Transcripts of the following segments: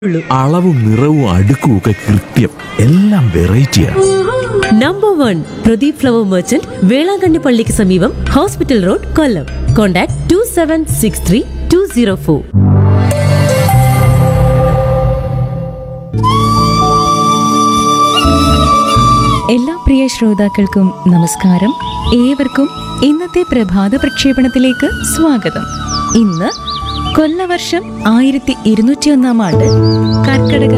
അളവും നിറവും അടുക്കും ഒക്കെ കൃത്യം എല്ലാം വെറൈറ്റിയാണ് number one Pradeep flower merchant Velankanni പള്ളിക്ക് സമീപം hospital road Kollam contact two seven six three two zero four എല്ലാ പ്രിയ ശ്രോതാക്കൾക്കും നമസ്കാരം ഏവർക്കും ഇന്നത്തെ പ്രഭാത പ്രക്ഷേപണത്തിലേക്ക് സ്വാഗതം ഇന്ന് കൊല്ലവർഷം ആയിരത്തി ഇരുന്നൂറ്റിയൊന്നാം ആണ്ട് കർക്കടക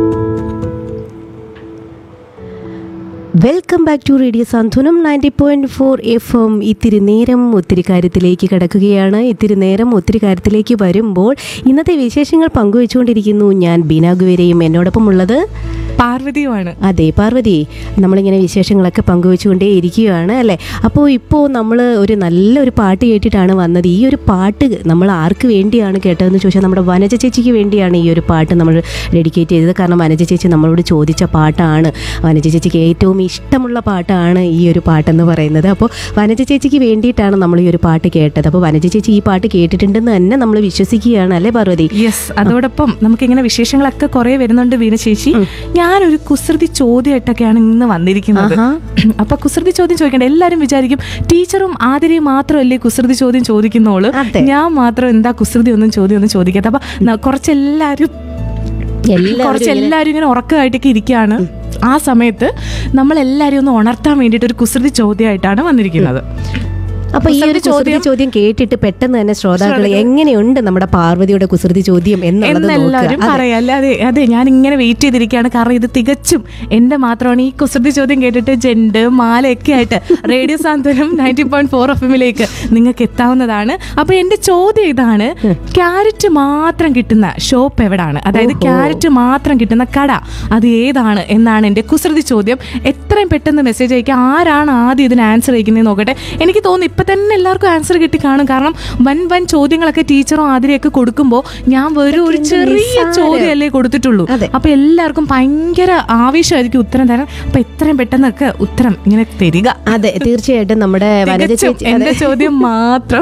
welcome back to radio Santhwanam ninety point four F M ഇത്തിരി നേരം ഒത്തിരി കാര്യത്തിലേക്ക് കിടക്കുകയാണ് ഇത്തിരി നേരം ഒത്തിരി കാര്യത്തിലേക്ക് വരുമ്പോൾ ഇന്നത്തെ വിശേഷങ്ങൾ പങ്കുവെച്ചുകൊണ്ടിരിക്കുന്നു ഞാൻ ബീനാഗുവരെയും എന്നോടൊപ്പം ഉള്ളത് പാർവതിയുമാണ് അതെ പാർവതി നമ്മളിങ്ങനെ വിശേഷങ്ങളൊക്കെ പങ്കുവെച്ചുകൊണ്ടേ ഇരിക്കുകയാണ് അല്ലേ അപ്പോൾ ഇപ്പോൾ നമ്മൾ ഒരു നല്ലൊരു പാട്ട് കേട്ടിട്ടാണ് വന്നത് ഈ ഒരു പാട്ട് നമ്മൾ ആർക്ക് വേണ്ടിയാണ് കേട്ടതെന്ന് ചോദിച്ചാൽ നമ്മുടെ വനജ ചേച്ചിക്ക് വേണ്ടിയാണ് ഈ ഒരു പാട്ട് നമ്മൾ ഡെഡിക്കേറ്റ് ചെയ്തത് കാരണം വനജ ചേച്ചി നമ്മളോട് ചോദിച്ച പാട്ടാണ് വനജ ചേച്ചിക്ക് ഏറ്റവും ഇഷ്ടമുള്ള പാട്ടാണ് ഈ ഒരു പാട്ടെന്ന് പറയുന്നത് അപ്പോൾ വനജ ചേച്ചിക്ക് വേണ്ടിയിട്ടാണ് നമ്മൾ ഈ ഒരു പാട്ട് കേട്ടത് അപ്പോൾ വനജ ചേച്ചി ഈ പാട്ട് കേട്ടിട്ടുണ്ടെന്ന് തന്നെ നമ്മൾ വിശ്വസിക്കുകയാണ് അല്ലേ പാർവതി യെസ് അതോടൊപ്പം നമുക്കിങ്ങനെ വിശേഷങ്ങളൊക്കെ കുറെ വരുന്നുണ്ട് വീണ ചേച്ചി ഞാനൊരു കുസൃതി ചോദ്യമായിട്ടൊക്കെയാണ് ഇന്ന് വന്നിരിക്കുന്നത് ആഹാ. അപ്പൊ കുസൃതി ചോദ്യം ചോദിക്കണ്ട എല്ലാരും വിചാരിക്കും ടീച്ചറും ആതിരയും മാത്രമല്ലേ കുസൃതി ചോദ്യം ചോദിക്കുന്നോളൂ അതെ. ഞാൻ മാത്രം എന്താ കുസൃതി ഒന്നും ചോദ്യം ഒന്നും ചോദിക്കാത്ത അപ്പൊ ന- കുറച്ചെല്ലാരും എല്ലാവരും കുറച്ച് ഇങ്ങനെ- എല്ലാവരും ഇങ്ങനെ ഉറക്കമായിട്ടൊക്കെ ഇരിക്കുകയാണ് ആ സമയത്ത് നമ്മൾ എല്ലാവരും ഒന്ന് ഉണർത്താൻ വേണ്ടിയിട്ട് ഒരു കുസൃതി ചോദ്യമായിട്ടാണ് വന്നിരിക്കുന്നത് അപ്പൊ ഈ ഒരു കുസൃതി കുസൃതി ചോദ്യം- ചോദ്യം കേട്ടിട്ട് പെട്ടെന്ന് തന്നെ ശ്രോതാക്കൾ എങ്ങനെയുണ്ട് നമ്മുടെ പാർവതിയുടെ കുസൃതി ചോദ്യം എന്നുള്ളത് എന്നെല്ലാവരും നോക്കുക. അതെ. പറയാം അല്ലേ അതെ അതെ ഞാൻ ഇങ്ങനെ വെയിറ്റ് ചെയ്തിരിക്കുകയാണ് കാരണം ഇത് തികച്ചും എന്റെ മാത്രമാണ് ഈ കുസൃതി ചോദ്യം കേട്ടിട്ട് ജെൻഡ് മാലയൊക്കെ ആയിട്ട് radio Santhwanam ninety point four F എമ്മിലേക്ക് നിങ്ങൾക്ക് എത്താവുന്നതാണ് അപ്പൊ എന്റെ ചോദ്യം ഇതാണ് ക്യാരറ്റ് മാത്രം കിട്ടുന്ന ഷോപ്പ് എവിടാണ് അതായത് ക്യാരറ്റ് മാത്രം കിട്ടുന്ന കട അത് ഏതാണ് എന്നാണ് എന്റെ കുസൃതി ചോദ്യം എത്രയും പെട്ടെന്ന് മെസ്സേജ് അയക്കുക ആരാണ് ആദ്യം ഇതിന് ആൻസർ അയക്കുന്നത് നോക്കട്ടെ എനിക്ക് തോന്നുന്നു ഇപ്പൊ തന്നെ എല്ലാവർക്കും ആൻസർ കിട്ടി കാണും കാരണം വൻ വൻ ചോദ്യങ്ങളൊക്കെ ടീച്ചറും ആതിരയൊക്കെ കൊടുക്കുമ്പോൾ ഞാൻ വെറും ഒരു എന്ത് ചെറിയ നിസ്സാരം. ചോദ്യമല്ലേ കൊടുത്തിട്ടുള്ളൂ അതെ. അപ്പൊ എല്ലാവർക്കും ഭയങ്കര ആവശ്യമായിരിക്കും ഉത്തരം തരാൻ അപ്പൊ എത്രയും പെട്ടെന്നൊക്കെ ഉത്തരം ഇങ്ങനെ തരിക അതെ തീർച്ചയായിട്ടും നമ്മുടെ വനജ തികച്ചും ചേച്ചി എന്റെ അതെ. ചോദ്യം മാത്രം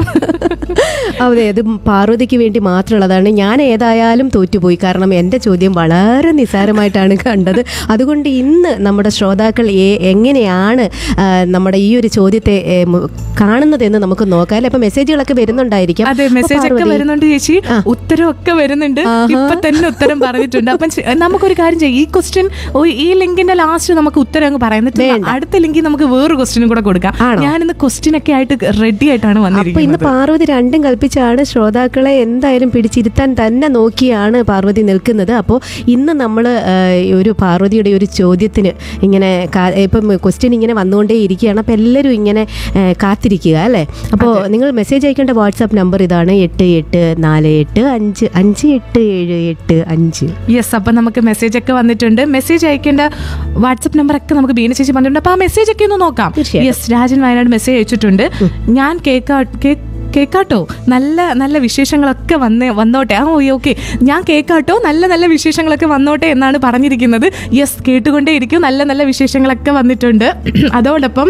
അതെ അത് പാർവതിക്ക് വേണ്ടി മാത്രമുള്ളതാണ് ഞാൻ ഏതായാലും തോറ്റുപോയി കാരണം എൻ്റെ ചോദ്യം വളരെ നിസ്സാരമായിട്ടാണ് കണ്ടത് അതുകൊണ്ട് ഇന്ന് നമ്മുടെ ശ്രോതാക്കൾ എ- എങ്ങനെയാണ് ആ, നമ്മുടെ ഈ ഒരു ചോദ്യത്തെ ഏ, മു- കാണുന്നതെന്ന് നമുക്ക് നോക്കാം അല്ലെ അപ്പൊ മെസ്സേജുകളൊക്കെ വരുന്നുണ്ടായിരിക്കാം അതെ അപ്പൊ മെസ്സേജ് ഒക്കെ പാർവതി, വരുന്നുണ്ട് ചേച്ചി ഉത്തരം ഒക്കെ വരുന്നുണ്ട് ഇപ്പൊ തന്നെ ഉത്തരം പറഞ്ഞിട്ടുണ്ട് അപ്പം ചെ- നമുക്കൊരു കാര്യം ചെയ്യാം ഈ ക്വസ്റ്റ്യൻ ഈ ലിങ്കിന്റെ ലാസ്റ്റ് നമുക്ക് ഉത്തരം അങ്ങ് പറയാം എന്നിട്ട് വേണ്ട. അടുത്ത ലിങ്കിൽ നമുക്ക് വേറൊരു ക്വസ്റ്റ്യനും കൂടെ കൊടുക്കാം ആണോ? ഞാൻ ഇന്ന് ക്വസ്റ്റ്യൻ ഒക്കെ ആയിട്ട് റെഡി ആയിട്ടാണ് അപ്പൊ ഇന്ന് വന്നിരിക്കുന്നത് പാർവതി രണ്ടും കൽപ്പിച്ചാണ് ശ്രോതാക്കളെ എന്തായാലും പിടിച്ചിരുത്താൻ തന്നെ നോക്കിയാണ് പാർവതി നിൽക്കുന്നത് അപ്പോൾ ഇന്ന് നമ്മൾ ഒരു പാർവതിയുടെ ഒരു ചോദ്യത്തിന് ഇങ്ങനെ കാ- ഇപ്പം ക്വസ്റ്റ്യൻ ഇങ്ങനെ വന്നുകൊണ്ടേ ഇരിക്കുകയാണ് അപ്പോൾ എല്ലാവരും ഇങ്ങനെ ആ, കാത്തിരിക്കുക അല്ലേ അപ്പോൾ നിങ്ങൾ മെസ്സേജ് അയക്കേണ്ട വാട്സാപ്പ് നമ്പർ ഇതാണ് എട്ട് എട്ട് നാല് എട്ട് അഞ്ച് അഞ്ച് എട്ട് ഏഴ് എട്ട് അഞ്ച് യെസ് അപ്പൊ നമുക്ക് മെസ്സേജ് ഒക്കെ വന്നിട്ടുണ്ട് മെസ്സേജ് അയക്കേണ്ട വാട്സപ്പ് നമ്പർ ഒക്കെ നമുക്ക് ബീന ചേച്ചി പറഞ്ഞിട്ടുണ്ട് അപ്പൊ ആ മെസ്സേജ് ഒക്കെ ഒന്ന് നോക്കാം തീർച്ചയായും. യെസ് രാജൻ വയനാട് മെസ്സേജ് അയച്ചിട്ടുണ്ട് ഞാൻ കേക്കാ കേ- കേക്കാട്ടോ നല്ല നല്ല വിശേഷങ്ങളൊക്കെ വന്നേ വന്നോട്ടെ ആ ഓ ഓക്കെ ഞാൻ കേക്കാട്ടോ നല്ല നല്ല വിശേഷങ്ങളൊക്കെ വന്നോട്ടെ എന്നാണ് പറഞ്ഞിരിക്കുന്നത് യെസ് കേട്ടുകൊണ്ടേ ഇരിക്കും നല്ല നല്ല വിശേഷങ്ങളൊക്കെ വന്നിട്ടുണ്ട് അതോടൊപ്പം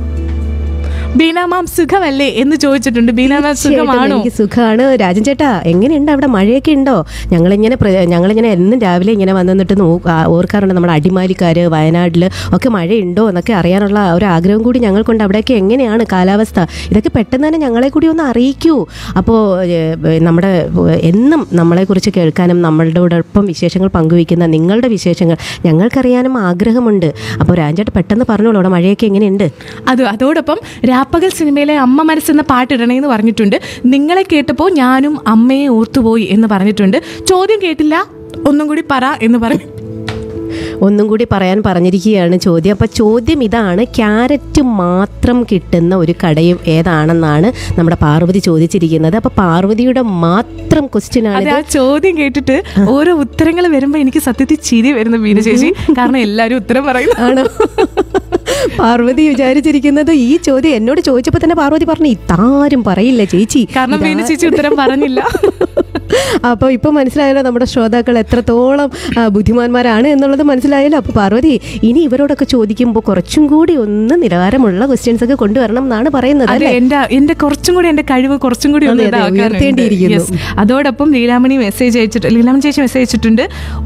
ബീന മാം സുഖമല്ലേ എന്ന് ചോദിച്ചിട്ടുണ്ട് ബീന മാം തീർച്ചയായിട്ടും സുഖമാണോ എനിക്ക് സുഖമാണ് രാജൻ ചേട്ടാ എങ്ങനെയുണ്ട് അവിടെ മഴയൊക്കെ ഉണ്ടോ ഞങ്ങളിങ്ങനെ പ്ര- ഞങ്ങളിങ്ങനെ എന്നും രാവിലെ ഇങ്ങനെ വന്ന് നിന്നിട്ട് നോ- ആ, ഓർക്കാറുണ്ട് നമ്മുടെ അടിമാലിക്കാർ വയനാട്ടിൽ ഒക്കെ മഴയുണ്ടോ എന്നൊക്കെ അറിയാനുള്ള ഒരു ആഗ്രഹം കൂടി ഞങ്ങൾക്കുണ്ട് അവിടെയൊക്കെ എങ്ങനെയാണ് കാലാവസ്ഥ ഇതൊക്കെ പെട്ടെന്ന് തന്നെ ഞങ്ങളെ കൂടി ഒന്ന് അറിയിക്കൂ അപ്പോൾ നമ്മുടെ ഏ, എന്നും നമ്മളെക്കുറിച്ച് കേൾക്കാനും നമ്മളുടെയോടൊപ്പം വിശേഷങ്ങൾ പങ്കുവയ്ക്കുന്ന നിങ്ങളുടെ വിശേഷങ്ങൾ ഞങ്ങൾക്കറിയാനും ആഗ്രഹമുണ്ട് അപ്പോൾ രാജേട്ട പെട്ടെന്ന് പറഞ്ഞോളൂ അവിടെ മഴയൊക്കെ എങ്ങനെയുണ്ട് അത് അതോടൊപ്പം രാപ്പകൽ സിനിമയിലെ അമ്മ മനസ്സെന്ന പാട്ടിടണേന്ന് പറഞ്ഞിട്ടുണ്ട് നിങ്ങളെ കേട്ടപ്പോൾ ഞാനും അമ്മയെ ഓർത്തുപോയി എന്ന് പറഞ്ഞിട്ടുണ്ട് ചോദ്യം കേട്ടില്ല ഒന്നും കൂടി പറ എന്ന് പറഞ്ഞു ഒന്നും കൂടി പറയാൻ പറഞ്ഞിരിക്കുകയാണ് ചോദ്യം അപ്പം ചോദ്യം ഇതാണ് ക്യാരറ്റ് മാത്രം കിട്ടുന്ന ഒരു കടയും ഏതാണെന്നാണ് നമ്മുടെ പാർവതി ചോദിച്ചിരിക്കുന്നത് അപ്പം പാർവതിയുടെ മാത്രം ക്വസ്റ്റ്യൻ ആണ് അതെ ആ ചോദ്യം കേട്ടിട്ട് ഓരോ ഉത്തരങ്ങൾ വരുമ്പോ എനിക്ക് സത്യത്തിൽ ചിരി വരുന്നു ബീന ചേച്ചി കാരണം എല്ലാരും ഉത്തരം പറയുന്നു ആണോ പാർവതി വിചാരിച്ചിരിക്കുന്നത് ഈ ചോദ്യം എന്നോട് ചോദിച്ചപ്പോൾ തന്നെ പാർവതി പറഞ്ഞു ഇതാരും പറയില്ല ചേച്ചി കാരണം ബീന ചേച്ചി ഉത്തരം പറഞ്ഞില്ല അപ്പോൾ ഇപ്പോൾ മനസ്സിലായല്ലോ നമ്മുടെ ശ്രോതാക്കൾ എത്രത്തോളം ആ, ബുദ്ധിമാന്മാരാണ് എന്നുള്ളത് മനസ്സിലായല്ലോ അപ്പോൾ പാർവതി ഇനി ഇവരോടൊക്കെ ചോദിക്കുമ്പോൾ കുറച്ചും കൂടി ഒന്ന് നിലവാരമുള്ള ക്വസ്റ്റ്യൻസ് ഒക്കെ കൊണ്ടുവരണം എന്നാണ് പറയുന്നത് അതെ അല്ലേ എന്റെ എന്റെ കുറച്ചും കൂടി എന്റെ കഴിവ് കുറച്ചും കൂടി ഒന്ന് അതെ, അതെ, ഇതാക്കാനുണ്ട്. ഉയർത്തേണ്ടിയിരിക്കുന്നു. Yes. അതോടൊപ്പം ലീലാമണി മെസ്സേജ് അയച്ചിട്ട് ലീലാമണി ചേച്ചി മെസ്സേജ് അയച്ചിട്ടുണ്ട്